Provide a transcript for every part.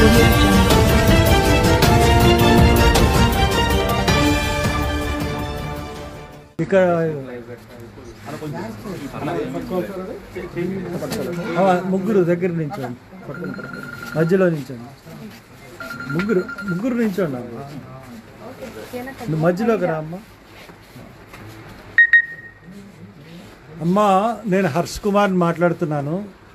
audio jungle. ఇక్కడ ఆ, ముగ్గురు దగ్గర నించోండి మధ్యలో నించోండి ముగ్గురు ముగ్గురు నించోండి అమ్మ నువ్వు మధ్యలోకి రా అమ్మ అమ్మా నేను హర్ష్ కుమార్ మాట్లాడుతున్నాను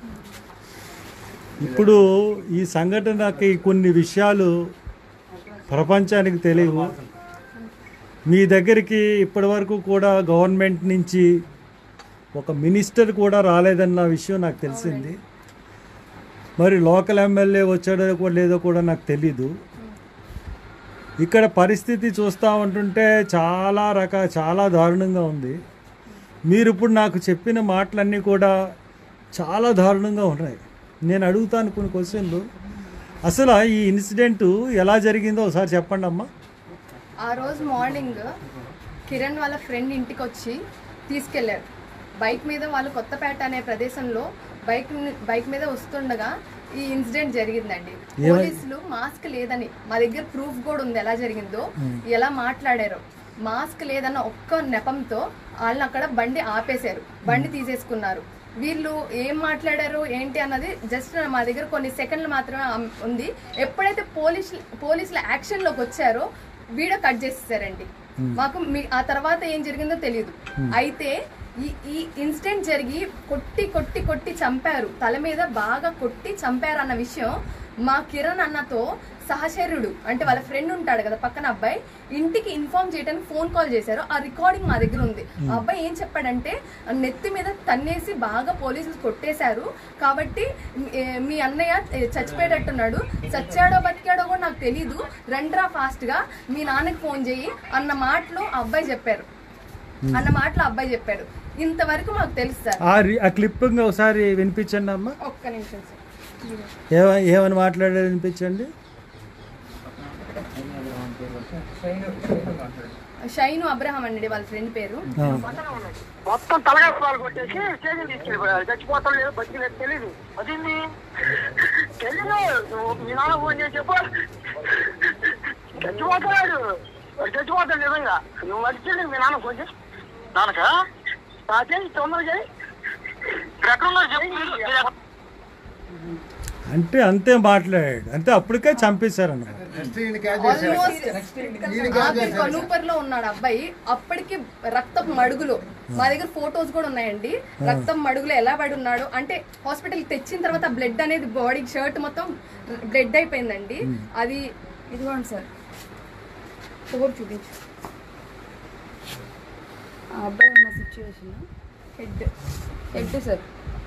ఇప్పుడు ఈ సంఘటనకి కొన్ని విషయాలు ప్రపంచానికి తెలియవు మీ దగ్గరికి ఇప్పటివరకు కూడా గవర్నమెంట్ నుంచి ఒక మినిస్టర్ కూడా రాలేదన్న విషయం నాకు తెలిసింది మరి లోకల్ ఎమ్మెల్యే వచ్చాడో కూడా లేదో కూడా నాకు తెలీదు ఇక్కడ పరిస్థితి చూస్తూ ఉంటుంటే చాలా రక చాలా దారుణంగా ఉంది మీరు ఇప్పుడు నాకు చెప్పిన మాటలన్నీ కూడా చాలా దారుణంగా ఉన్నాయి నేను అడుగుతాను కొన్ని క్వశ్చన్లు అసలు ఈ ఇన్సిడెంట్ ఎలా జరిగిందో ఒకసారి చెప్పండి అమ్మా ఆ రోజు మార్నింగ్ కిరణ్ వాళ్ళ ఫ్రెండ్ ఇంటికి వచ్చి తీసుకెళ్లారు బైక్ మీద వాళ్ళు కొత్తపేట అనే ప్రదేశంలో బైక్ ని- బైక్ మీద వస్తుండగా ఈ ఇన్సిడెంట్ జరిగిందండి పోలీసులు మాస్క్ లేదని మా దగ్గర ప్రూఫ్ కూడా ఉంది ఎలా జరిగిందో ఎలా మాట్లాడారో మాస్క్ లేదన్న ఒక్క నెపంతో వాళ్ళని అక్కడ బండి ఆపేశారు బండి తీసేసుకున్నారు వీళ్ళు ఏం మాట్లాడారు ఏంటి అన్నది జస్ట్ మా దగ్గర కొన్ని సెకండ్లు మాత్రమే అమ్- ఉంది ఎప్పుడైతే పోలీస్ పోలీసుల యాక్షన్లోకి వచ్చారో వీడియో కట్ చేసేసారండి మాకు మీ ఆ తర్వాత ఏం జరిగిందో తెలియదు అయితే ఈ ఈ ఇన్సిడెంట్ జరిగి కొట్టి కొట్టి కొట్టి చంపారు తల మీద బాగా కొట్టి చంపారు అన్న విషయం మా కిరణ్ అన్నతో సహచరుడు అంటే వాళ్ళ ఫ్రెండ్ ఉంటాడు కదా పక్కన అబ్బాయి ఇంటికి ఇన్ఫార్మ్ చేయడానికి ఫోన్ కాల్ చేశారు ఆ రికార్డింగ్ మా దగ్గర ఉంది ఆ అబ్బాయి ఏం చెప్పాడంటే నెత్తి మీద తన్నేసి బాగా పోలీసులు కొట్టేశారు కాబట్టి ఏ, మీ అన్నయ్య ఏ, చచ్చిపోయేటట్టున్నాడు చచ్చాడో బతికాడో కూడా నాకు తెలీదు రండ్రా ఫాస్ట్ గా మీ నాన్నకి ఫోన్ చేయి అన్న మాటలు ఆ అబ్బాయి చెప్పారు అన్న మాటలు ఆ అబ్బాయి చెప్పాడు ఇంతవరకు మాకు తెలుసు సార్ ఆ రి- ఆ క్లిప్పింగ్ ఒకసారి వినిపించండి అమ్మా ఒక్క నిమిషం సార్ ఏమ ఏమని మాట్లాడేది వినిపించండి షైను అబ్రహం అండి వాళ్ళ ఫ్రెండ్ పేరు ఆ, మొత్తం తలగా పాలు కొట్టేసి స్టేషన్ తీసుకెళ్ళిపోయారు చచ్చిపోతాడు లేదు బతికిలేదు తెలీదు అదేంది తెలీదు నువ్వు మీ నాన్న ఫోన్ చేసి చెప్పు చచ్చిపోతాడు వాడు చచ్చిపోతాడు నిజంగా నువ్వు మర్చిపోయి మీ నాన్న ఫోన్ చేసి నాన్నక చేయి తొందరగా చేయి ఎక్కడున్నా చెప్పు అంటే అంతే మాట్లాడాడు అంతే అప్పటికే చంపేశారన్నమాట ఆల్మోస్ట్ ఆఖరి కనూపర్లో ఉన్నాడు అబ్బాయి అప్పటికి రక్తపు మడుగులో మా దగ్గర ఫొటోస్ కూడా ఉన్నాయండి రక్తం మడుగులో ఎలా పడి ఉన్నాడు అంటే హాస్పిటల్ తెచ్చిన తర్వాత బ్లడ్ అనేది బాడీ షర్ట్ మొత్తం బ్లడ్ అయిపోయిందండి అది ఇదిగోండి సార్ ఫోర్ చూపించు ఆ అబ్బాయి ఉన్న సిచ్యువేషన్ హెడ్ హెడ్ సార్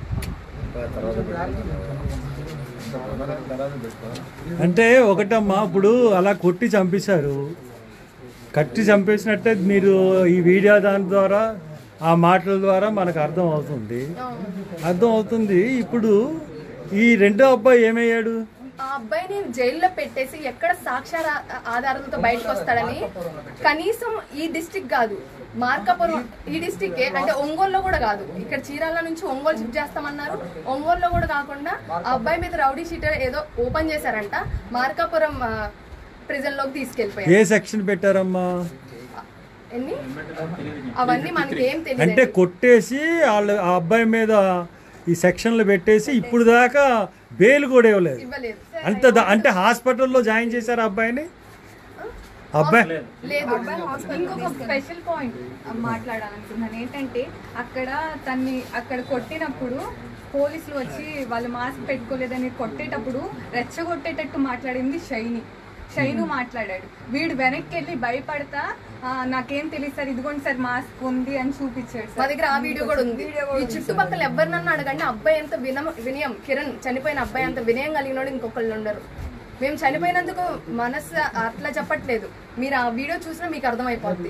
అంటే ఒకటమ్మా ఇప్పుడు అలా కొట్టి చంపేశారు కట్టి చంపేసినట్టే మీరు ఈ వీడియో దాని ద్వారా ఆ మాటల ద్వారా మనకు అర్థం అవుతుంది అర్థం అవుతుంది ఇప్పుడు ఈ రెండో అబ్బాయి ఏమయ్యాడు ఆ అబ్బాయిని జైల్లో పెట్టేసి ఎక్కడ సాక్ష్యాల ఆధారాలతో బయటకు వస్తాడని కనీసం ఈ డిస్టిక్ కాదు మార్కాపురం ఈ డిస్టిక్ అంటే ఒంగోలులో కూడా కాదు ఇక్కడ చీరాల నుంచి ఒంగోలు షిఫ్ట్ చేస్తామన్నారు ఒంగోలులో కూడా కాకుండా ఆ అబ్బాయి మీద రౌడీ షీటర్ ఏదో ఓపెన్ చేశారంట మార్కాపురం ప్రిజన్ లోకి తీసుకెళ్లిపోయారు ఏ సెక్షన్ పెట్టారమ్మా ఎన్ని అవన్నీ మనకి ఏం అంటే తెలియదు కొట్టేసి వాళ్ళ ఆ అబ్బాయి మీద ఈ సెక్షన్లు పెట్టేసి ఇప్పుడు దాకా బెయిల్ కూడా ఇవ్వలేదు ఇవ్వలేదు అంత దా- అంటే హాస్పిటల్లో జాయిన్ చేశారు ఆ అబ్బాయిని అబ్బాయి లేదు ఇంకొక స్పెషల్ పాయింట్ మాట్లాడాలనుకున్నాను ఏంటంటే అక్కడ తన్ని అక్కడ కొట్టినప్పుడు పోలీసులు వచ్చి వాళ్ళు మాస్క్ పెట్టుకోలేదని కొట్టేటప్పుడు రెచ్చగొట్టేటట్టు మాట్లాడింది షైని షైను మాట్లాడాడు వీడు వెనక్కి వెళ్ళి భయపడతా "ఆ, నాకేం తెలియదు సార్ ఇదిగోండి సార్ మాస్క్ ఉంది అని చూపించాడు మా సార్ దగ్గర ఆ వీడియో కూడా ఉంది ఈ చుట్టుపక్కల ఎవరినన్నా అడగండి అబ్బాయి ఎంత వినమ వినయం కిరణ్ చనిపోయిన అబ్బాయి అంత వినయం కలిగినోడు ఇంకొకళ్ళు ఉండరు మేము చనిపోయినందుకు మనసు అట్లా చెప్పట్లేదు మీరు ఆ వీడియో చూసినా మీకు అర్థమైపోద్ది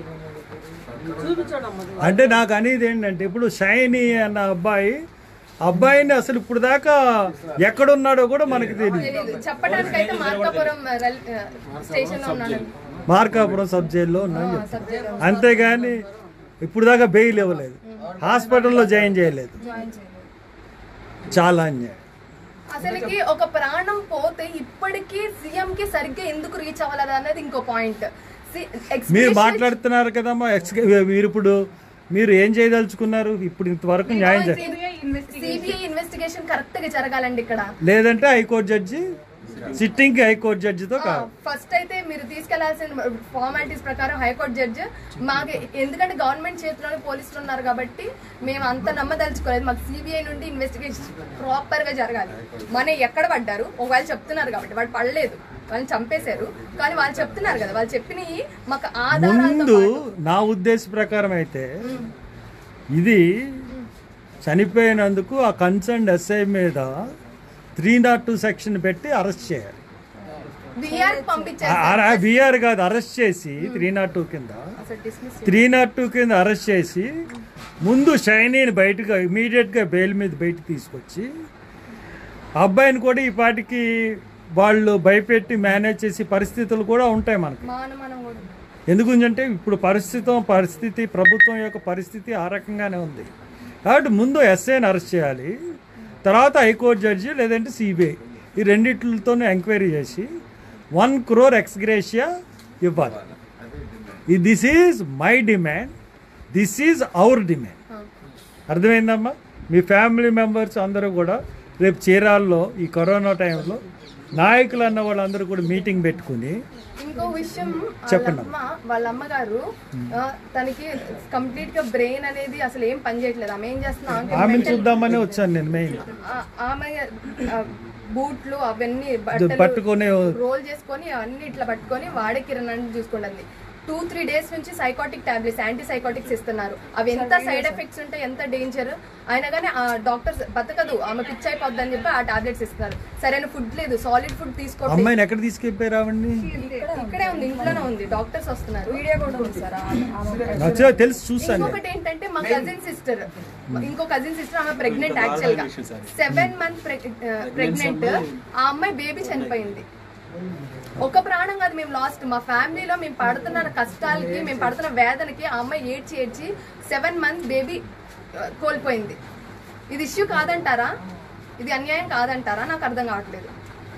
అంటే నాకు అనేది ఏంటంటే ఇప్పుడు షైనీ అన్న అబ్బాయి అబ్బాయిని అసలు ఇప్పుడు దాకా ఎక్కడున్నాడో కూడా మనకి తెలియదు తెలియదు చెప్పడానికైతే మార్కాపురం రైల్- స్టేషన్ లో ఉన్నాడు మార్కాపురం సబ్ జైల్లో ఉన్నాను ఆ, చెప్తాను. సబ్జెక్ట్ అంతేగాని ఇప్పుడు దాకా బెయిల్ ఇవ్వలేదు హాస్పిటల్లో జాయిన్ చేయలేదు చాలా అన్యాయం అసలుకి ఒక ప్రాణం పోతే ఇప్పటికి కి సీఎం కి సరిగ్గా ఎందుకు రీచ్ అవ్వలేదు అనేది ఇంకో పాయింట్ మీరు మాట్లాడుతున్నారు కదమ్మా ఎక్స్ మీరు ఇప్పుడు మీరు ఏం చేయదలుచుకున్నారు ఇప్పుడు ఇంతవరకు న్యాయం చేయ CBI investigation CBI investigation correct గా జరగాలండి ఇక్కడ లేదంటే హైకోర్టు జడ్జి సిట్టింగ్ హైకోర్టు జడ్జితో కాదు ఫస్ట్ అయితే మీరు తీసుకెళ్లాల్సిన ఫార్మాలిటీస్ ప్రకారం హైకోర్టు జడ్జి మాకు ఎందుకంటే గవర్నమెంట్ చేతిలోనే పోలీసులు ఉన్నారు కాబట్టి మేము అంత నమ్మదలుచుకోలేదు మాకు సిబిఐ నుండి ఇన్వెస్టిగేషన్ ప్రాపర్ గా జరగాలి మన ఎక్కడ పడ్డారు ఒకవేళ చెప్తున్నారు కాబట్టి వాడు పడలేదు వాళ్ళని చంపేశారు కానీ వాళ్ళు చెప్తున్నారు కదా వాళ్ళు చెప్పినవి మాకు ఆధారాలతో ముందు పాటు- నా ఉద్దేశ ప్రకారం అయితే ఇది చనిపోయినందుకు ఆ కన్సర్న్ ఎస్ఐ మీద త్రీ నాట్ టూ సెక్షన్ పెట్టి అరెస్ట్ చేయాలి విఆర్ పంపించారు విఆర్ కాదు అరెస్ట్ చేసి త్రీ నాట్ టూ కింద అసలు dismiss త్రీ నాట్ టూ కింద అరెస్ట్ చేసి ముందు షైనీని బయటకు ఇమీడియట్గా బెయిల్ మీద బయట తీసుకొచ్చి అబ్బాయిని కూడా ఈ పాటికి వాళ్ళు భయపెట్టి మేనేజ్ చేసే పరిస్థితులు కూడా ఉంటాయి మనకి మానమనం కూడా ఎందుకంటే ఇప్పుడు పరిస్థితి పరిస్థితి ప్రభుత్వం యొక్క పరిస్థితి ఆ రకంగానే ఉంది కాబట్టి ముందు ఎస్ఐని అరెస్ట్ చేయాలి తర్వాత హైకోర్టు జడ్జి లేదంటే సిబిఐ ఈ రెండిట్లతోనే ఎంక్వైరీ చేసి వన్ క్రోర్ ఎక్స్గ్రేషియా ఇవ్వాలి ఈ this is my demand this is our demand అర్థమైందమ్మా మీ ఫ్యామిలీ మెంబర్స్ అందరూ కూడా రేపు చీరాల్లో ఈ కరోనా టైంలో నాయకులు అన్న వాళ్ళందరూ కూడా మీటింగ్ పెట్టుకుని ఇంకో విషయం చెప్పండి. వాళ్ళమ్మ వాళ్ళ అమ్మగారు ఆ, తనకి కంప్లీట్ గా బ్రెయిన్ అనేది అసలు ఏం పని చేయట్లేదు ఆమె ఏం చేస్తున్నా ఆమెకి ఆమెను mental- చూద్దామని వచ్చాను నేను మెయిన్ ఆ, ఆమె ఆ, బూట్లు అవన్నీ బట్టలు పట్టుకొని రోల్ చేసుకొని అవన్నీ ఇట్లా పట్టుకొని వాడే కిరణ్ అని చూసుకుంటుంది టూ త్రీ డేస్ నుంచి సైకాటిక్ టాబ్లెట్స్ యాంటీ సైకాటిక్స్ ఇస్తున్నారు అవి ఎంత సైడ్ ఎఫెక్ట్స్ ఉంటాయి ఎంత డేంజర్ అయినా కానీ ఆ డాక్టర్స్ బతకదు ఆమె పిచ్ అయిపోద్ది అని చెప్పి ఆ టాబ్లెట్స్ ఇస్తున్నారు సరైన ఫుడ్ లేదు సాలిడ్ ఫుడ్ తీసుకోండి అమ్మాయిని ఎక్కడ తీసుకెళ్ళిపోయారు ఆవిడ్ని ఇక్కడే ఉంది ఇంట్లోనే ఉంది డాక్టర్స్ వస్తున్నారు వీడియో కూడా ఉంది సార్ నచ్చ తెలుసు చూసాను నేను. ఇంకొకటి ఏంటంటే మా కజిన్ సిస్టర్ ఇంకో కజిన్ సిస్టర్ ఆమె ప్రెగ్నెంట్ యాక్చువల్ గా సెవెన్ మంత్ ప్రెగ్నెంట్ ఆ అమ్మాయి బేబీ చనిపోయింది ఒక ప్రాణం కాదు మేము లాస్ట్ మా ఫ్యామిలీలో మేము పడుతున్న కష్టాలకి మేము పడుతున్న వేదనకి ఆ అమ్మాయి ఏడ్చి ఏడ్చి సెవెన్ మంత్ బేబీ కోల్పోయింది ఇది ఇష్యూ కాదంటారా ఇది అన్యాయం కాదంటారా నాకు అర్థం కావట్లేదు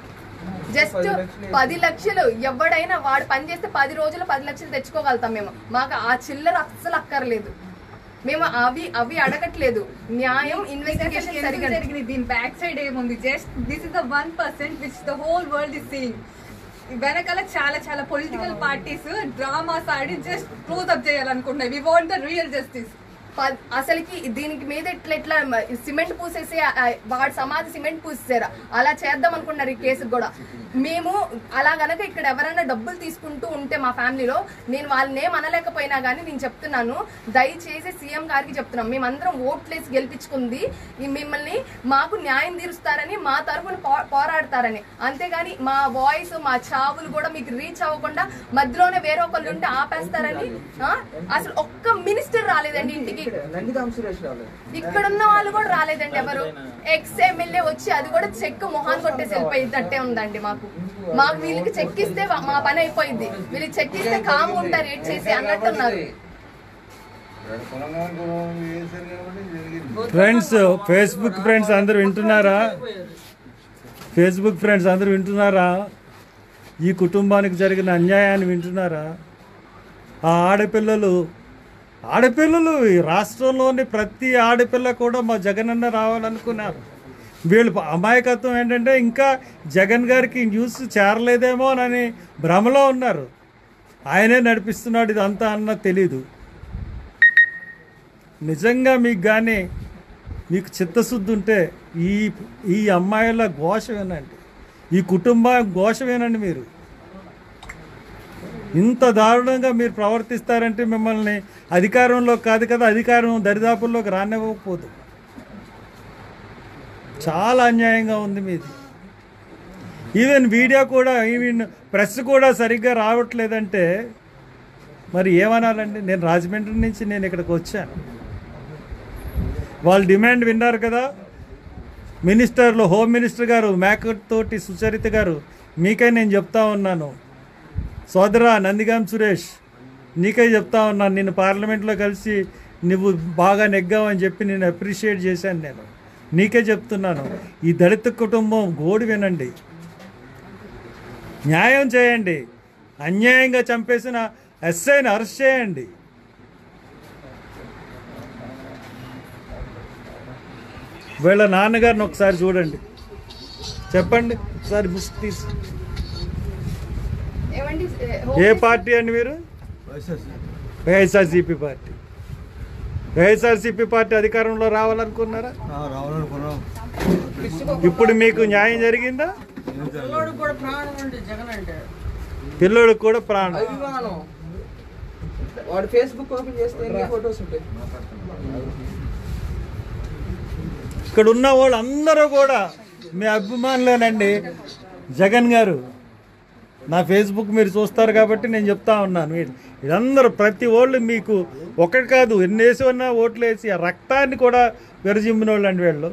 జస్ట్ పది లక్షలు ఎవడైనా వాడు పని చేస్తే పది రోజులు పది లక్షలు తెచ్చుకోగలుగుతాం మేము మాకు ఆ చిల్లర అస్సలు అక్కర్లేదు మేము అవి అవి అడగట్లేదు న్యాయం ఇన్వెస్టిగేషన్ ఎందుకు సరిగా జరిగింది దీని బ్యాక్ సైడ్ ఏముంది just this is the one percent which the whole world is seeing వెనకాల చాలా చాలా పొలిటికల్ పార్టీస్ డ్రామాస్ ఆడి జస్ట్ క్లోజ్ అప్ చేయాలనుకుంటున్నాయి we want the real justice ప- అసలుకి దీనికి మీద ఇట్లా ఇట్లా మ- సిమెంట్ పూసేసి ఆ- ఆ వాడి సమాధి సిమెంట్ పూసేసారు అలా చేద్దాం అనుకున్నారు ఈ కేసుకు కూడా మేము అలా గనక ఇక్కడ ఎవరైనా డబ్బులు తీసుకుంటూ ఉంటే మా ఫ్యామిలీలో నేను వాళ్ళని ఏం అనలేకపోయినా కానీ నేను చెప్తున్నాను దయచేసి సీఎం గారికి చెప్తున్నాం మేమందరం ఓట్లేసి గెలిపించుకుంది ఈ మిమ్మల్ని మాకు న్యాయం తీరుస్తారని మా తరఫున పో- పోరాడతారని అంతేగాని మా వాయిస్ మా చావులు కూడా మీకు రీచ్ అవ్వకుండా మధ్యలోనే వేరే ఒకళ్ళు ఉంటే ఆపేస్తారని ఆ? అసలు ఒక్క మినిస్టర్ రాలేదండి ఇంటికి నందిగాం సురేష్ రావు ఇక్కడ ఉన్న వాళ్ళు కూడా రాలేదండి ఎవరు ఎక్స్ ఎమ్మెల్యే వచ్చి అది కూడా చెక్ మొహాన్ కొట్టేసి వెళ్ళిపోయినట్టే ఉందండి మాకు మాకు వీళ్ళకి చెక్ ఇస్తే వా- మా పని అయిపోయింది వీళ్ళకి చెక్ ఇస్తే కాము ఉంటారు ఏడ్ చేసి అన్నట్టు ఉన్నారు ఫ్రెండ్స్ ఫేస్బుక్ ఫ్రెండ్స్ అందరూ వింటున్నారా ఫేస్బుక్ ఫ్రెండ్స్ అందరూ వింటున్నారా ఈ కుటుంబానికి జరిగిన అన్యాయాన్ని వింటున్నారా ఆ ఆడపిల్లలు ఆడపిల్లలు ఈ రాష్ట్రంలోని ప్రతి ఆడపిల్ల కూడా మా జగనన్న రావాలనుకున్నారు వీళ్ళు అమాయకత్వం ఏంటంటే ఇంకా జగన్ గారికి న్యూస్ చేరలేదేమో అని భ్రమలో ఉన్నారు ఆయనే నడిపిస్తున్నాడు ఇదంతా అన్న తెలీదు నిజంగా మీకు కానీ మీకు చిత్తశుద్ధి ఉంటే ఈ ఈ అమ్మాయిల ఘోష వినండి ఈ కుటుంబ ఘోష వినండి మీరు ఇంత దారుణంగా మీరు ప్రవర్తిస్తారంటే మిమ్మల్ని అధికారంలో కాదు కదా అధికారం దరిదాపుల్లోకి రానివ్వకపోదు చాలా అన్యాయంగా ఉంది మీది ఈవెన్ వీడియో కూడా ఈవెన్ ప్రెస్ కూడా సరిగ్గా రావట్లేదంటే మరి ఏమనాలండి నేను రాజమండ్రి నుంచి నేను ఇక్కడికి వచ్చాను వాళ్ళ డిమాండ్ విన్నారు కదా మినిస్టర్లు హోమ్ మినిస్టర్ గారు మేకట్ తోటి సుచరిత గారు మీకై నేను చెప్తా ఉన్నాను సోదరా నందిగాం సురేష్ నీకై చెప్తా ఉన్నాను నిన్ను పార్లమెంట్లో కలిసి నువ్వు బాగా నెగ్గావని చెప్పి నేను అప్రిషియేట్ చేశాను నేను నీకే చెప్తున్నాను ఈ దళిత కుటుంబం గోడు వినండి న్యాయం చేయండి అన్యాయంగా చంపేసిన ఎస్ఐని అరెస్ట్ చేయండి వీళ్ళ నాన్నగారిని ఒకసారి చూడండి చెప్పండి ఒకసారి ముసుగు తీసి ఏమండి ఏ పార్టీ అండి మీరు వైఎస్ఆర్సీపీ పార్టీ వైఎస్ఆర్సీపీ పార్టీ అధికారంలో రావాలనుకున్నారా రావాలనుకున్నాం ఇప్పుడు మీకు న్యాయం జరిగిందా పిల్లోడు కూడా ప్రాణం అండి జగన్ అంటే పిల్లోడికి కూడా ప్రాణం అభిమానం వాడు ఫేస్బుక్ ఓపెన్ చేస్తే ఎన్ని ఫొటోస్ ఉంటాయి ఇక్కడ ఉన్న వాళ్ళు అందరూ కూడా మీ అభిమానులేనండి జగన్ గారు నా ఫేస్బుక్ మీరు చూస్తారు కాబట్టి నేను చెప్తా ఉన్నాను వీళ్ళు- వీళ్ళందరూ ప్రతి వాళ్ళు మీకు ఒకటి కాదు ఎన్ని వేసి ఉన్నా ఓట్లు వేసి ఆ రక్తాన్ని కూడా విరజిమ్మిన వాళ్ళు అండి వీళ్ళు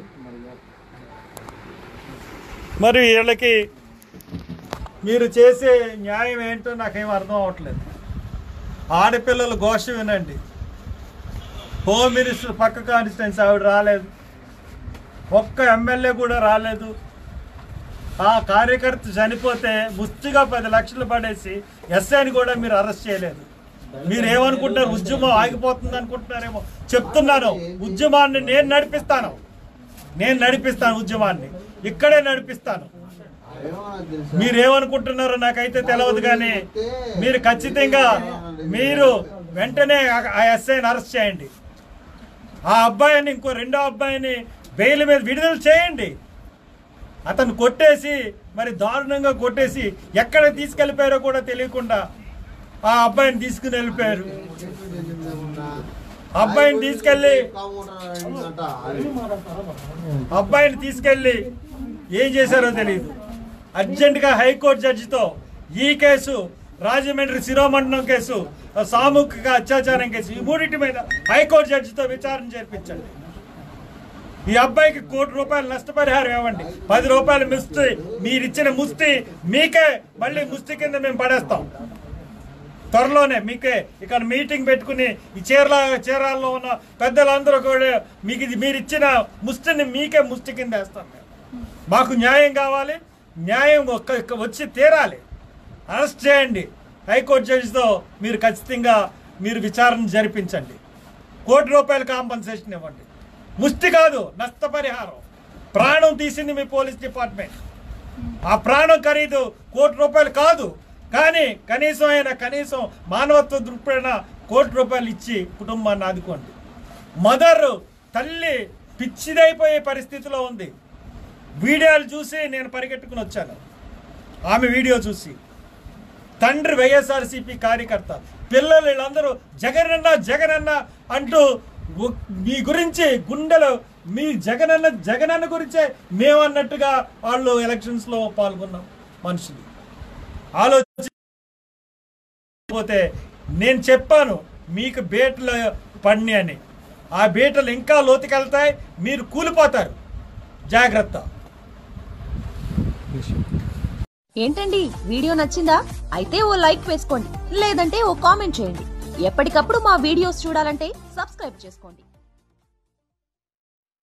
మరి వీళ్ళకి మీరు చేసే న్యాయం ఏంటో నాకేం అర్థం అవ్వట్లేదు ఆడపిల్లల ఘోష వినండి హోమ్ మినిస్టర్ పక్క కాన్స్టిట్యున్సీ ఆవిడ రాలేదు ఒక్క ఎమ్మెల్యే కూడా రాలేదు ఆ కార్యకర్త చనిపోతే ముష్టిగా పది లక్షలు పడేసి ఎస్ఐని కూడా మీరు అరెస్ట్ చేయలేదు మీరు ఏమనుకుంటారు ఉద్యమం ఆగిపోతుంది అనుకుంటున్నారేమో చెప్తున్నాను ఉద్యమాన్ని నేను నడిపిస్తాను నేను నడిపిస్తాను ఉద్యమాన్ని ఇక్కడే నడిపిస్తాను మీరు ఏమనుకుంటున్నారో నాకైతే తెలియదు కానీ మీరు ఖచ్చితంగా మీరు వెంటనే ఆ- ఆ ఎస్ఐని అరెస్ట్ చేయండి ఆ అబ్బాయిని ఇంకో రెండో అబ్బాయిని బెయిల్ మీద విడుదల చేయండి అతను కొట్టేసి మరి దారుణంగా కొట్టేసి ఎక్కడ తీసుకెళ్ళిపోయారో కూడా తెలియకుండా ఆ అబ్బాయిని తీసుకుని వెళ్ళిపోయారు అబ్బాయిని తీసుకెళ్ళి అబ్బాయిని తీసుకెళ్ళి ఏం చేశారో తెలియదు అర్జెంటుగా హైకోర్టు జడ్జితో ఈ కేసు రాజమండ్రి శిరోమండలం కేసు సామూహిక అత్యాచారం కేసు ఈ మూడింటి మీద హైకోర్టు జడ్జితో విచారణ జరిపించండి ఈ అబ్బాయికి కోటి రూపాయలు నష్టపరిహారం ఇవ్వండి పది రూపాయలు ముస్తి మీరిచ్చిన ముస్తి మీకే మళ్ళీ ముస్తి కింద మేము పడేస్తాం త్వరలోనే మీకే ఇక్కడ మీటింగ్ పెట్టుకుని ఈ చీరల చీరాల్లో ఉన్న పెద్దలందరూ కూడా మీకు ఇది మీరు ఇచ్చిన ముస్తిని మీకే ముస్తి కింద వేస్తాం మేము. మాకు న్యాయం కావాలి న్యాయం ఒక్క- ఒక్క వచ్చి తీరాలి అరెస్ట్ చేయండి హైకోర్టు జడ్జితో మీరు ఖచ్చితంగా మీరు విచారణ జరిపించండి కోటి రూపాయల కాంపన్సేషన్ ఇవ్వండి ముష్టి కాదు నష్టపరిహారం ప్రాణం తీసింది మీ పోలీస్ డిపార్ట్మెంట్ ఆ ప్రాణం ఖరీదు కోటి రూపాయలు కాదు కానీ కనీసం అయినా కనీసం మానవత్వ దృక్పడిన కోటి రూపాయలు ఇచ్చి కుటుంబాన్ని ఆదుకోండి మదర్ తల్లి పిచ్చిదైపోయే పరిస్థితిలో ఉంది వీడియోలు చూసి నేను పరిగెట్టుకుని వచ్చాను ఆమె వీడియో చూసి తండ్రి వైఎస్ఆర్సీపీ కార్యకర్త పిల్లలు వీళ్ళందరూ జగనన్న జగనన్న అంటూ ఉ- మీ గురించి గుండెలు మీ జగనన్న జగనన్న గురించే మేమన్నట్టుగా వాళ్ళు ఎలక్షన్స్లో పాల్గొన్నాం మనుషులు ఆలోచించకపోతే నేను చెప్పాను మీకు బేటలు పడిని అని ఆ బీటలు ఇంకా లోతుకెళ్తాయి మీరు కూలిపోతారు జాగ్రత్త ఏంటండి వీడియో నచ్చిందా అయితే ఓ లైక్ వేసుకోండి లేదంటే ఓ కామెంట్ చేయండి ఎప్పటికప్పుడు మా వీడియోస్ చూడాలంటే సబ్స్క్రైబ్ చేసుకోండి